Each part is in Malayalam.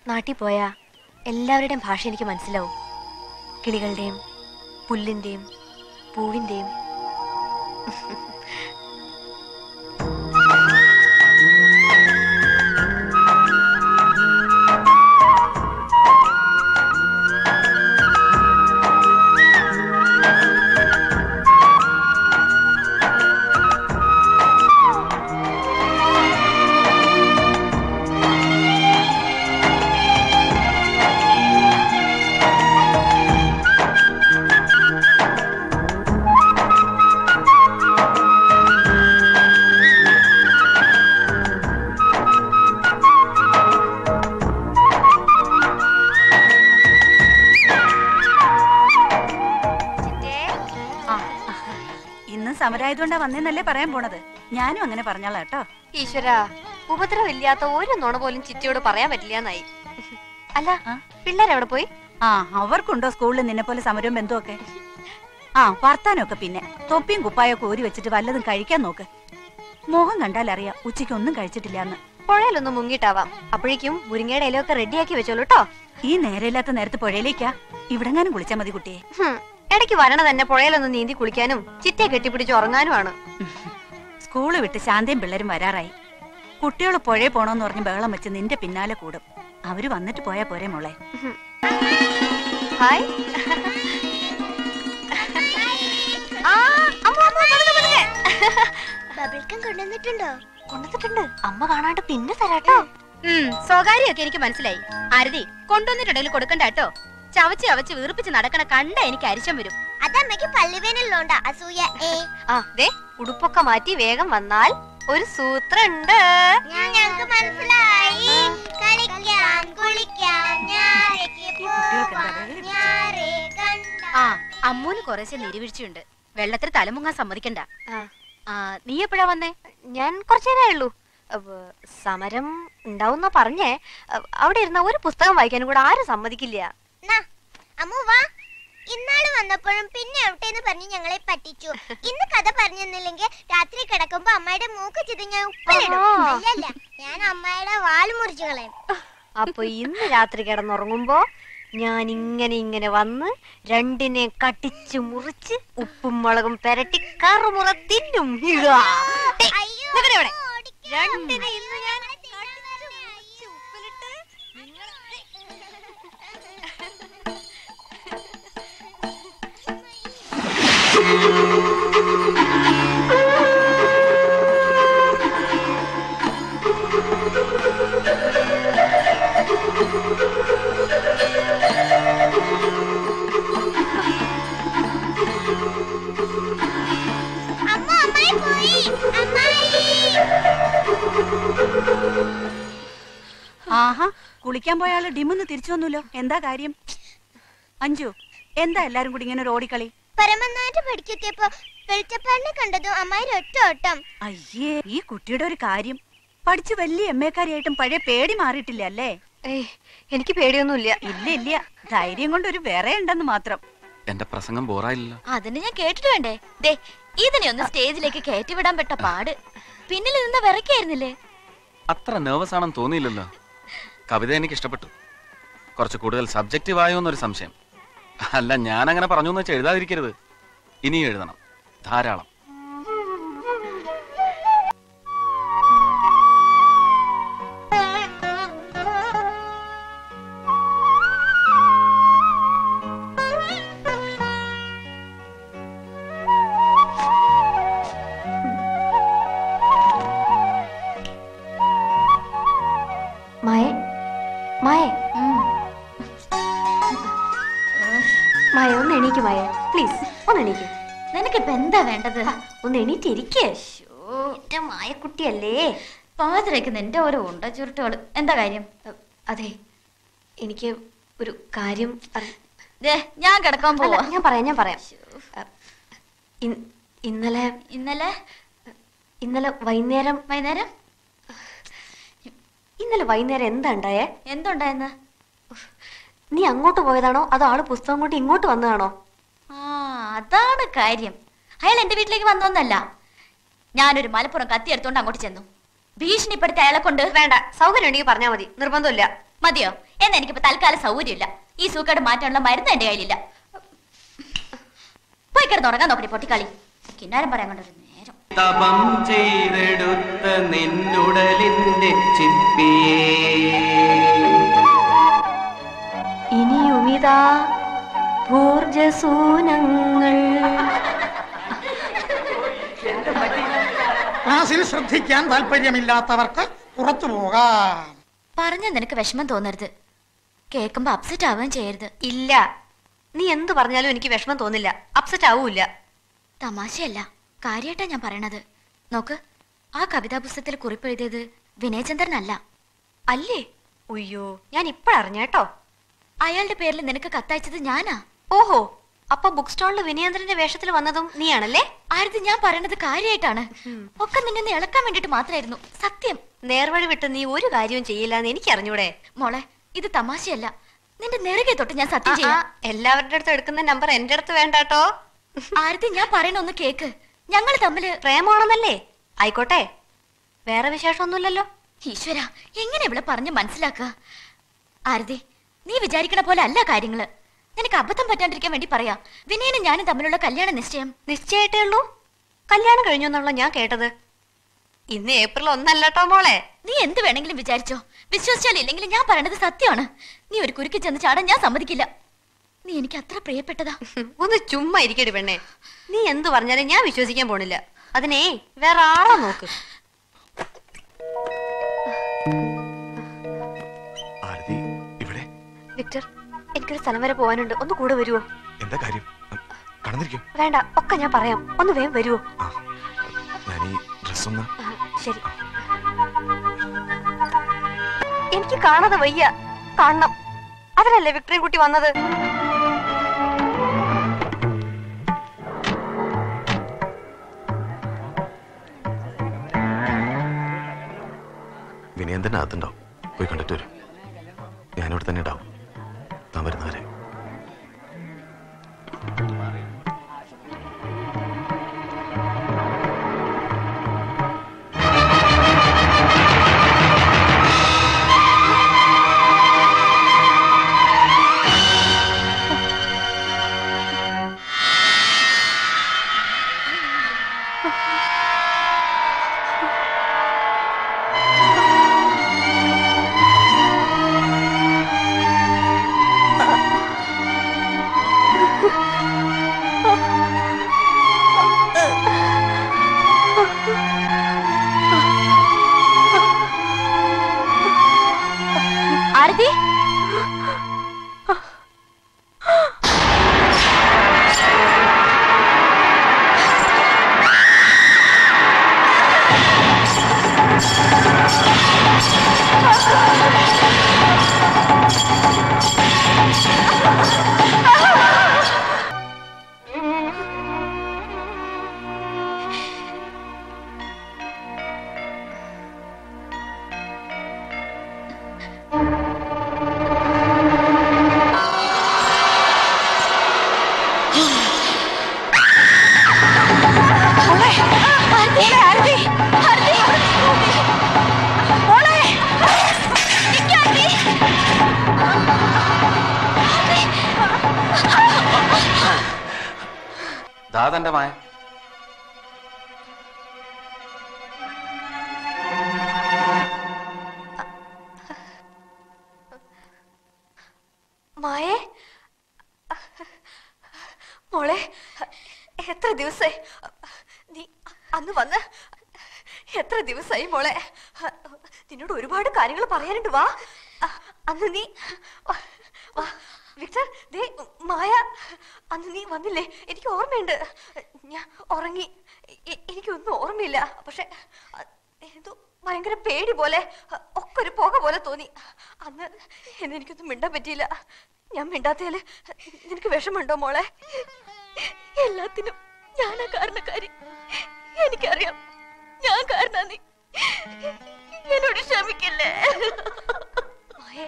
നാട്ടിൽ പോയാ എല്ലാവരുടെയും ഭാഷ എനിക്ക് മനസ്സിലാവും കിളികളുടെയും പുല്ലിന്റെയും പൂവിന്റെയും ആ ഇന്ന് സമരമായതുകൊണ്ടാ വന്നേന്നല്ലേ പറയാൻ പോണത് ഞാനും അങ്ങനെ പറഞ്ഞാളാ കേട്ടോ ഈശ്വര ഉപദ്രവമില്ലാത്ത ഒരു നുണ പോലും ചിറ്റിയോട് പറയാൻ പറ്റില്ലാന്നായി അല്ല ആ? പിള്ളേരെവിടെ പോയി ആ അവർക്കുണ്ടോ സ്കൂളിൽ നിന്നെ പോലെ സമരവും ബന്ധമൊക്കെ ആ വർത്താനമൊക്കെ പിന്നെ തൊപ്പിയും കുപ്പായൊക്കെ ഊരി വെച്ചിട്ട് വല്ലതും കഴിക്കാൻ നോക്ക് മോഹം കണ്ടാൽ അറിയാം ഉച്ചയ്ക്ക് ഒന്നും കഴിച്ചിട്ടില്ലാന്ന് പുഴയിലൊന്ന് മുങ്ങിട്ടാവാം അപ്പോഴേക്കും മുരിങ്ങയുടെ ഇലയൊക്കെ റെഡിയാക്കി വെച്ചോളൂ കേട്ടോ ഈ നേരമില്ലാത്ത നേരത്ത് പുഴയിലേക്കാ ഇവിടെങ്ങാനും കുളിച്ചാ മതി കുട്ടിയെ ഹും, ഇടയ്ക്ക് വരണ തന്നെ പുഴയിലൊന്ന് നീന്തി കുളിക്കാനും ചിറ്റയെ കെട്ടിപ്പിടിച്ച് ഉറങ്ങാനുമാണ് സ്കൂള് വിട്ട് ശാന്തയും പിള്ളേരും വരാറായി കുട്ടികൾ പുഴയിൽ പോണോന്ന് പറഞ്ഞ് ബഹളം വെച്ച് നിന്റെ പിന്നാലെ കൂടും അവര് വന്നിട്ട് പോയാ പോരെ മോളെ ഹായ് ആ, അമ്മു, അമ്മു, പതുക്കെ, പതുക്കെ. ബബിൾക്കം കൊണ്ടുവന്നിട്ടുണ്ടോ കൊണ്ടുവന്നിട്ടുണ്ട് അമ്മ കാണാണ്ട് പിന്നെ തരാട്ടോ സ്വകാര്യമൊക്കെ എനിക്ക് മനസ്സിലായി ആരതി കൊണ്ടുവന്നിട്ടുണ്ടെങ്കിൽ കൊടുക്കണ്ട കേട്ടോ ചവച്ച് ചവച്ച് വീർപ്പിച്ച് നടക്കണ കണ്ട എനിക്ക് അരിശം വരും അതമ്മയ്ക്ക് പല്ലുവേനുള്ളോണ്ടാ അസൂയ ഏ ആ ദേ ഉടുപ്പൊക്കെ മാറ്റി വേഗം വന്നാൽ ഒരു സൂത്രണ്ട് ഞങ്ങൾക്ക് മനസ്സിലായി കളിക്കാം കുളിക്കാം ഞാറേക്ക് കുട്ടികൾക്ക് എന്താ പോവാം വേറെ ഞാറേ കണ്ട ആ അമ്മൂന് കുറേശ്ശെ നിരുവീഴ്ചയുണ്ട് വെള്ളത്തിൽ തലമുങ്ങാൻ സമ്മതിക്കണ്ട ആ, ആ നീ എപ്പോഴാ വന്നേ ഞാൻ കുറച്ചു നേരമേ ഉള്ളൂ അവ, സമരം ഉണ്ടാവുന്ന പറഞ്ഞേ അവ, അവിടെ ഇരുന്ന ഒരു പുസ്തകം വായിക്കാനും കൂടെ ആരും സമ്മതിക്കില്ല നാ, അമ്മു വാ ഇന്നാള് വന്നപ്പോഴും പിന്നെ എവിടെന്ന് പറഞ്ഞ് ഞങ്ങളെ പറ്റിച്ചു ഇന്ന് കഥ പറഞ്ഞെന്നില്ലെങ്കിൽ രാത്രി കിടക്കുമ്പോ അമ്മയുടെ മൂക്ക് ചിത് ഞാൻ ഉപ്പിലിടും ആഹാ. അല്ലല്ല ഞാൻ അമ്മയുടെ വാല് മുറിച്ചു കളയും അപ്പൊ ഇന്ന് രാത്രി കിടന്നുറങ്ങുമ്പോ ഞാൻ ഇങ്ങനെ ഇങ്ങനെ വന്ന് രണ്ടിനെ കട്ടിച്ചു മുറിച്ച് ഉപ്പും മുളകും പെരട്ടി കറുമുറ തിന്നും ഇതാ. ദേ, അയ്യോ, നിക്കടെ ഇവിടെ. ഓടിക്കാൻ. രണ്ടിനെ ഇന്ന് ഞാൻ കടിച്ചു മുറിച്ച് ഉപ്പിലിട്ട് നിങ്ങൾ അമ്മ അമ്മായി പോയി അമ്മായി ആഹാ കുളിക്കാൻ പോയ ആള് ഡിമൊന്ന് തിരിച്ചു വന്നല്ലോ എന്താ കാര്യം അഞ്ജു എന്താ എല്ലാരും കൂടി ഇങ്ങനെ ഒരു ഓടിക്കളി പരമനായിട്ട് പഠിക്കെത്തിയപ്പോ വെളിച്ചപ്പാടിനെ കണ്ടതും അമ്മായി ഒറ്റ ഓട്ടം അയ്യേ ഈ കുട്ടിയുടെ ഒരു കാര്യം പഠിച്ച് വലിയ എം എക്കാരിയായിട്ടും പഴയ പേടി മാറിയിട്ടില്ല അല്ലേ ഏയ് എനിക്ക് പേടിയൊന്നുമില്ല ഇല്ല ഇല്ല ധൈര്യം കൊണ്ട് ഒരു വേറെ ഉണ്ടെന്ന് മാത്രം എന്റെ പ്രസംഗം ബോറായില്ലല്ലോ അതിന് ഞാൻ കേട്ടിട്ട് വേണ്ടേ ദേ ഇതിനെ ഒന്ന് സ്റ്റേജിലേക്ക് കയറ്റി വിടാൻ പെട്ട പാട് പിന്നിൽ നിന്ന് വിറക്കായിരുന്നില്ലേ അത്ര നെർവസ് ആണെന്ന് തോന്നിയില്ലല്ലോ കവിത എനിക്ക് ഇഷ്ടപ്പെട്ടു കുറച്ച് കൂടുതൽ സബ്ജക്റ്റീവ് ആയോ എന്നൊരു സംശയം അല്ല ഞാൻ അങ്ങനെ പറഞ്ഞു എന്ന് വെച്ചാൽ എഴുതാതിരിക്കരുത് ഇനിയും എഴുതണം ധാരാളം മായ മായ മായ ഒന്ന് എണീക്ക് മായ പ്ലീസ് ഒന്ന് എണീക്ക് നിനക്കിപ്പോ എന്താ വേണ്ടത് ഒന്ന് എണീറ്റിരിക്കേ എന്റെ മായക്കുട്ടിയല്ലേ പാതിരക്ക് നിന്റെ ഓരോ ഉണ്ട ചുരുട്ടുകള് എന്താ കാര്യം അ- അതെ എനിക്ക് ഒരു കാര്യം അറി- ദേ ഞാൻ കിടക്കാൻ അല്ല, പോവാ ഞാൻ പറയാം ഞാൻ പറയാം അ, ഇൻ- ഇന്നലെ ഇന്നലെ ഇന്നലെ വൈകുന്നേരം വൈകുന്നേരം ഇന്നലെ വൈകുന്നേരം എന്താ ഉണ്ടായേ എന്തുണ്ടായെന്ന് നീ അങ്ങോട്ട് പോയതാണോ അതോ ആള് പുസ്തകം കൊണ്ട് ഇങ്ങോട്ട് വന്നതാണോ ആ അതാണ് കാര്യം അയാൾ എന്റെ വീട്ടിലേക്ക് വന്നൊന്നല്ല ഞാനൊരു മലപ്പുറം കത്തി എടുത്തോണ്ട് അങ്ങോട്ട് ചെന്നു ഭീഷണിപ്പെടുത്ത അയാളെ കൊണ്ട് വേണ്ട സൗകര്യം ഉണ്ടെങ്കിൽ പറഞ്ഞാൽ മതി നിർബന്ധമില്ല മതിയോ എന്നാ എനിക്കിപ്പോ തൽക്കാലം സൗകര്യമില്ല ഈ സൂക്കേട് മാറ്റാനുള്ള മരുന്ന് എന്റെ കയ്യിലില്ല പോയി കിടന്നുറങ്ങാൻ നോക്കണേ പൊട്ടിക്കളി കിന്നാരം പറയാൻ കൊണ്ടൊരു നേരം തപം ചെയ്തെടുത്ത നിന്നുടലിന്റെ ചിപ്പിയേ ഇനിയുമിതാ ഊർജസൂനങ്ങൾ ക്ലാസ്സിൽ ശ്രദ്ധിക്കാൻ താല്പര്യമില്ലാത്തവർക്ക് പുറത്തു പോകാം പറഞ്ഞ നിനക്ക് വിഷമം തോന്നരുത് കേൾക്കുമ്പോ അപ്സെറ്റ് ആവുകയും ചെയ്യരുത് ഇല്ല നീ എന്ത് പറഞ്ഞാലും എനിക്ക് വിഷമം തോന്നില്ല അപ്സെറ്റ് ആവൂല തമാശയല്ല കാര്യമായിട്ടാ ഞാൻ പറയണത് നോക്ക് ആ കവിതാ പുസ്തകത്തിൽ കുറിപ്പെഴുതിയത് വിനയചന്ദ്രനല്ല അല്ലേ ഉയ്യോ ഞാൻ ഇപ്പഴറിഞ്ഞേട്ടോ അയാളുടെ പേരിൽ നിനക്ക് കത്തയച്ചത് ഞാനാ ഓഹോ അപ്പൊ ബുക്ക് സ്റ്റാളിൽ വിനയേന്ദ്രന്റെ വേഷത്തിൽ വന്നതും നീയാണല്ലേ ആരത് ഞാൻ പറയണത് കാര്യമായിട്ടാണ് ഒക്കെ നിന്നെ ഒന്ന് ഇളക്കാൻ വേണ്ടിട്ട് മാത്രമായിരുന്നു സത്യം നേർവഴി വിട്ട് നീ ഒരു കാര്യവും ചെയ്യില്ല എന്ന് എനിക്ക് അറിഞ്ഞൂടെ മോളെ ഇത് തമാശയല്ല നിന്റെ നെറുകെ തൊട്ട് ഞാൻ സത്യം ആ, ചെയ്യാം എല്ലാവരുടെ അടുത്ത് എടുക്കുന്ന നമ്പർ എന്റെ അടുത്ത് വേണ്ടാട്ടോ ആരതി ഞാൻ പറയണ ഒന്ന് കേക്ക് ഞങ്ങൾ തമ്മില് പ്രേമാണെന്നല്ലേ ആയിക്കോട്ടെ വേറെ വിശേഷമൊന്നുമില്ലല്ലോ ഈശ്വര എങ്ങനെ ഇവിടെ പറഞ്ഞ് മനസ്സിലാക്കുക ആരതി നീ വിചാരിക്കണ പോലെ അല്ല കാര്യങ്ങള് നിനക്ക് അബദ്ധം പറ്റാണ്ടിരിക്കാൻ വേണ്ടി പറയാ വിനയനും ഞാനും തമ്മിലുള്ള കല്യാണ നിശ്ചയം നിശ്ചയായിട്ടേ ഉള്ളൂ കല്യാണം കഴിഞ്ഞു എന്നുള്ള ഞാൻ കേട്ടത് ഇന്ന് ഏപ്രിൽ ഒന്നല്ലട്ടോ മോളെ നീ എന്ത് വേണമെങ്കിലും വിചാരിച്ചോ വിശ്വസിച്ചാലും ഇല്ലെങ്കിലും ഞാൻ പറയണത് സത്യമാണ് നീ ഒരു കുരുക്കി ചെന്ന് ചാടാൻ ഞാൻ സമ്മതിക്കില്ല നീ എനിക്ക് അത്ര പ്രിയപ്പെട്ടതാ ഒന്ന് ചുമ്മാ ഇരിക്കടി പെണ്ണെ നീ എന്ത് പറഞ്ഞാലും ഞാൻ വിശ്വസിക്കാൻ പോണില്ല അതിനേ വേറെ ആളെ നോക്ക് ആരതി ഇവിടെ വിക്ടർ എനിക്കൊരു സ്ഥലം വരെ പോകാനുണ്ട് ഒന്ന് കൂടെ വരുവോ എന്താ കാര്യം കടന്നിരിക്കോ വേണ്ട ഒക്കെ ഞാൻ പറയാം ഒന്ന് വേഗം വരുവോ ആ ഞാൻ ഈ ഡ്രസ് ഒന്ന് ആ, ശരി എനിക്ക് കാണാതെ വയ്യ കാണണം അതിനല്ലേ വിക്ടറി കുട്ടി വന്നത് വിനയന്തന്റെ അകത്തുണ്ടാവും പോയി കണ്ടിട്ട് വരും ഞാനിവിടെ തന്നെ ഉണ്ടാവും താൻ വരുന്നവരെ ആരതി ദാതന്റെ മായ മായേ മോളെ എത്ര ദിവസായി നീ അന്ന് വന്ന് എത്ര ദിവസായി മോളെ നിന്നോട് ഒരുപാട് കാര്യങ്ങൾ പറയാനുണ്ട് വാ അന്ന് നീ വാ വിക്ടർ ദേ മായ അന്ന് നീ വന്നില്ലേ എനിക്ക് ഓർമ്മയുണ്ട് ഞാൻ ഉറങ്ങി എ- എനിക്കൊന്നും ഓർമ്മയില്ല പക്ഷെ അ- എന്തോ ഭയങ്കര പേടി പോലെ ഒക്കെ ഒരു പുക പോലെ തോന്നി അന്ന് എന്നെ എനിക്കൊന്നും മിണ്ടാൻ പറ്റിയില്ല ഞാൻ മിണ്ടാത്തയാല് നിനക്ക് വിഷമുണ്ടോ മോളെ എല്ലാത്തിനും ഞാനാ കാരണക്കാരി എനിക്കറിയാം ഞാൻ കാരണ നീ എന്നോട് ക്ഷമിക്കില്ലേ മായേ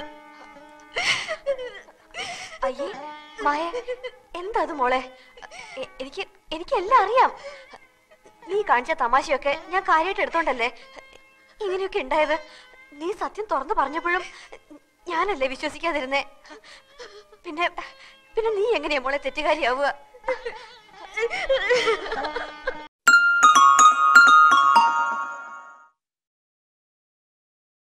അയ്യേ മായ എന്താ അത് മോളെ എ- എനിക്ക് എനിക്കെല്ലാം അറിയാം നീ കാണിച്ച തമാശയൊക്കെ ഞാൻ കാര്യമായിട്ട് എടുത്തോണ്ടല്ലേ ഇങ്ങനെയൊക്കെ ഉണ്ടായത് നീ സത്യം തുറന്നു പറഞ്ഞപ്പോഴും ഞാനല്ലേ വിശ്വസിക്കാതിരുന്നേ പിന്നെ പിന്നെ നീ എങ്ങനെയാ മോളെ തെറ്റുകാരിയാവുക